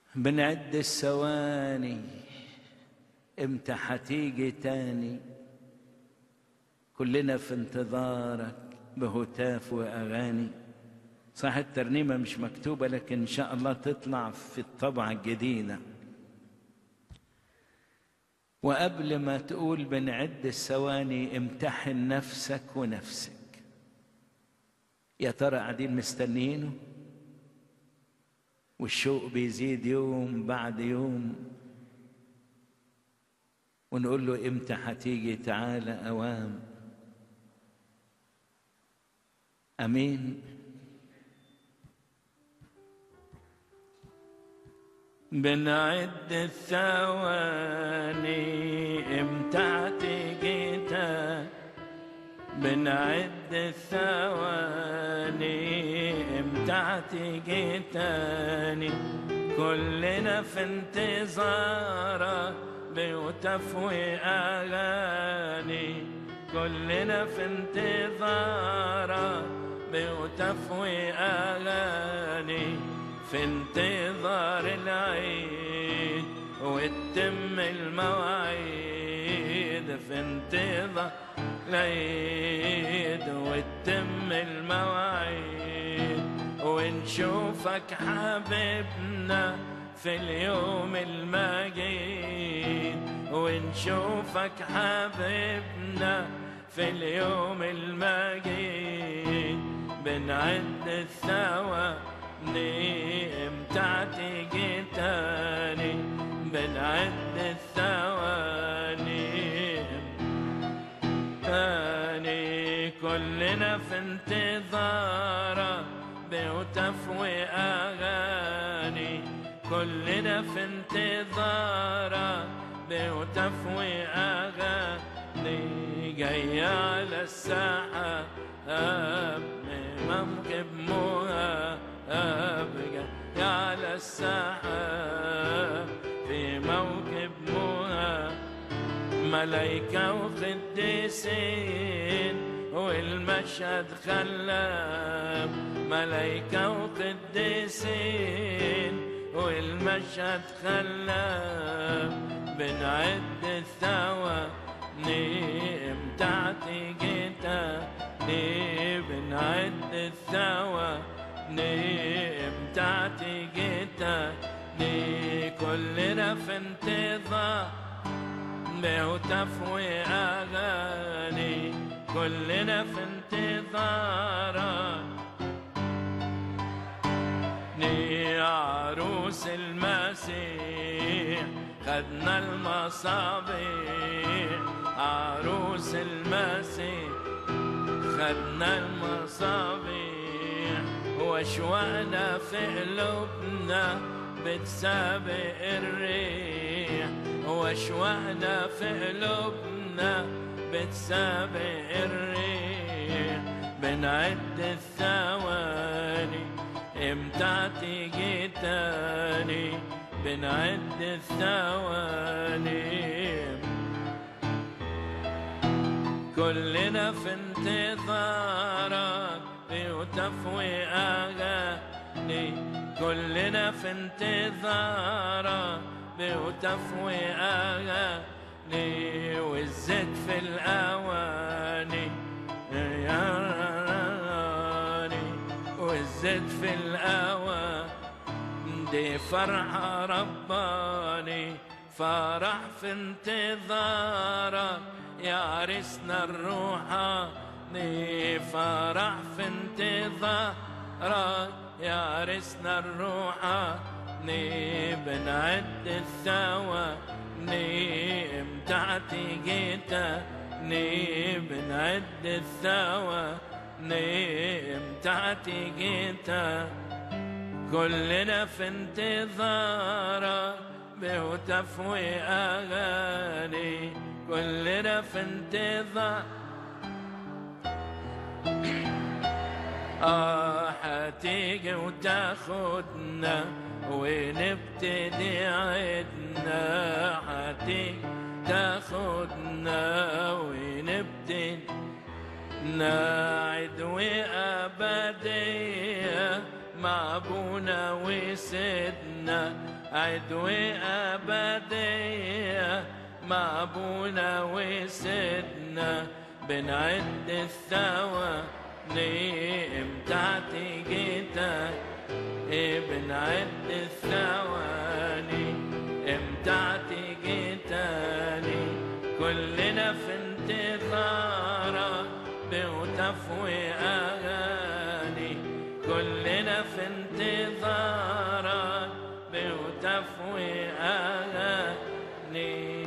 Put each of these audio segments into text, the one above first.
بنعد الثواني امتى حتيجي تاني كلنا في انتظارك بهتاف واغاني صح الترنيمه مش مكتوبه لكن ان شاء الله تطلع في الطبعه الجديده وقبل ما تقول بنعد الثواني امتحن نفسك ونفسك يا ترى قاعدين مستنيينه والشوق بيزيد يوم بعد يوم ونقول له امتى هتيجي تعالى اوام امين بنعد الثواني امتى هتيجي بنعد الثواني امتى هتيجي تاني كلنا في انتظارك بتفوي اغاني كلنا في انتظارك بتفوي اغاني في انتظار العيد وتتم المواعيد في انتظار العيد وتتم المواعيد ونشوفك حبيبنا في اليوم المجيد ونشوفك حبيبنا في اليوم المجيد بنعد الثواني امتى تيجي تاني بنعد الثواني تاني كلنا في انتظارك بتفوي اغاني كلنا في انتظارك بتفوي اغاني جاي على الساحه ممكن مهاب جاي على الساحه في موكب مهاب ملايكة وقديسين والمشهد خلاب ملايكة وقديسين والمشهد خلاب بنعد الثواني امتى تيجي تاني بنعد الثواني امتى تيجي تاني كلنا في انتظار وتفوي أغاني كلنا في انتظارك ني عروس المسيح خدنا المصابيح عروس المسيح خدنا المصابيح واشواقنا في قلوبنا بتسابق الريح واشواقنا في قلوبنا بتسابق الريح بنعد الثواني امتى تيجي تاني بنعد الثواني كلنا في انتظارك وتفوي اغاني كلنا في انتظارك وتفوي أغاني والزيت في الأواني يا راني والزيت في الأواني دي فرحة رباني فرح في انتظارك يا عرسنا الروحاني فرح في انتظارك يا عرسنا الروحاني بنعد الثواني امتى تيجي تاني بنعد الثواني امتى تيجي كلنا في انتظارك بتفوي اغاني كلنا في انتظار آه حتيجي وتاخدنا ونبتدي عدنا حتيجي تاخدنا ونبتدي نعد وأبدية مع أبونا وسيدنا عدوى أبدية مع أبونا وسيدنا بنعد الثواني امتى تيجيتك بنعد الثواني امتى تيجي تاني كلنا في انتظارك بهتف وأغاني كلنا في انتظارك بهتف وأغاني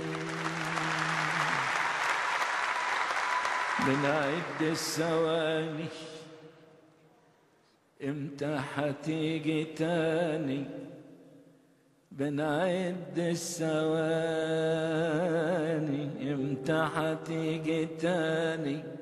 بنعد الثواني امتى حتيجي تاني بنعد الثواني امتى حتيجي تاني